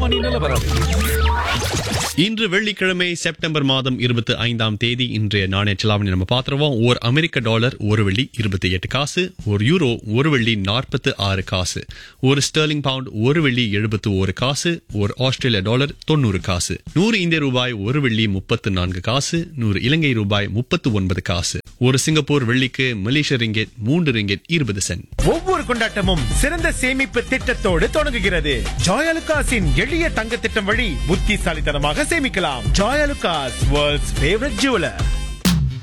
மணி நிலவரம் இன்று வெள்ளிக்கிழமை செப்டம்பர் மாதம் இருபத்தி ஐந்தாம் தேதி இன்றைய நாணய செலாவணி நம்ம பார்த்துருவோம் ஒரு அமெரிக்க டாலர் ஒரு வெள்ளி இருபத்தி எட்டு காசு ஒரு யூரோ ஒரு வெள்ளி நாற்பத்து ஆறு காசு ஒரு ஸ்டெர்லிங் பவுண்ட் ஒரு வெள்ளி எழுபத்து ஒரு காசு ஒரு ஆஸ்திரேலிய டாலர் தொண்ணூறு காசு நூறு இந்திய ரூபாய் ஒரு வெள்ளி முப்பத்து நான்கு காசு நூறு இலங்கை ரூபாய் முப்பத்து ஒன்பது காசு ஒரு சிங்கப்பூர் வெள்ளிக்கு மலேசிய ரிங்கெட் மூன்று ரிங்கெட் இருபது சென்ட் ஒவ்வொரு கொண்டாட்டமும் சிறந்த சேமிப்பு திட்டத்தோடு தொடங்குகிறது ஜாயலுகாஸின் எளிய தங்க திட்டம் வழி புத்திசாலித்தனமாக சேமிக்கலாம் ஜாயலுகாஸ் வேர்ல்ட்ஸ் ஃபேவரட் ஜுவலர்